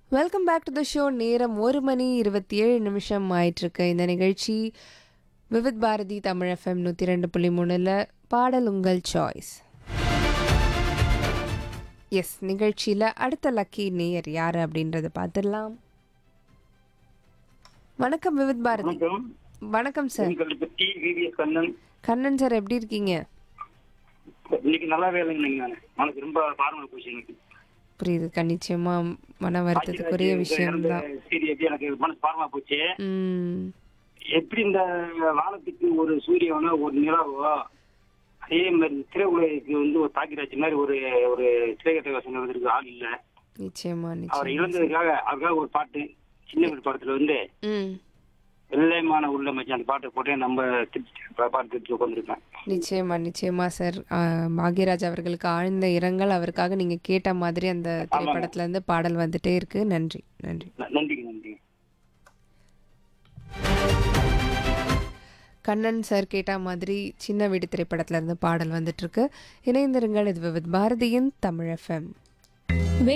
welcome back to the show நேரம் ஒரு மணி இருபத்தி ஏழு நிமிஷம் ஆயிட்டிருக்கு இந்த நிகழ்ச்சி விவித் பாரதி தமிழ் எஃப்எம் நூற்றி ரெண்டு புள்ளி மூணில் பாடல் உங்கள் சாய்ஸ் எஸ் நிகழ்ச்சியில் அடுத்த லக்கி நேயர் யார் அப்படின்றத பார்த்துடலாம் வணக்கம் விவித் பாரதி வணக்கம் வணக்கம் சார் உங்களை பத்தி விவிஎஸ் கண்ணன் கண்ணன் சார் எப்படி இருக்கீங்க இன்னைக்கு நல்லாவே இல்லைங்க நான் மனசு ரொம்ப பாரமாக போச்சு எனக்கு புரியுதுக்கா நிச்சயமா மன வருத்தத்துக்குரிய விஷயம்தான் சரி எப்படி எனக்கு மனசு பாரமா போச்சு ம் எப்படி இந்த வானத்துக்கு ஒரு சூரியனோ ஒரு நிலாவோ அதே மாதிரி திரையுலகிற்கு வந்து ஒரு தாக்கிராட்சி மாதிரி ஒரு ஒரு திரைக்கட்டை வாசனை வந்திருக்கு ஆள் இல்ல நிச்சயமா அவரை நிச்சயம் இழந்ததுக்காக அவருக்காக ஒரு பாட்டு சின்ன வீடு படத்துல வந்து ம் வெள்ளைமான உள்ள மச்சி அந்த பாட்டை போட்டு நம்ம திருச்சி பாட்டு திருச்சி உட்காந்துருக்கேன் நிச்சயமா நிச்சயமா சார் ஆஹ், பாக்யராஜ் அவர்களுக்கு ஆழ்ந்த இரங்கல் அவருக்காக நீங்க கேட்ட மாதிரி அந்த திரைப்படத்துல இருந்து பாடல் வந்துட்டே இருக்கு நன்றி நன்றி நன்றிங்க நன்றிங்க கண்ணன் சார் கேட்ட மாதிரி சின்ன வீடு திரைப்படத்துல இருந்து பாடல் வந்துட்டு இருக்கு இணைந்திருங்கள் இது வித் பாரதியின் தமிழ் எஃப்எம்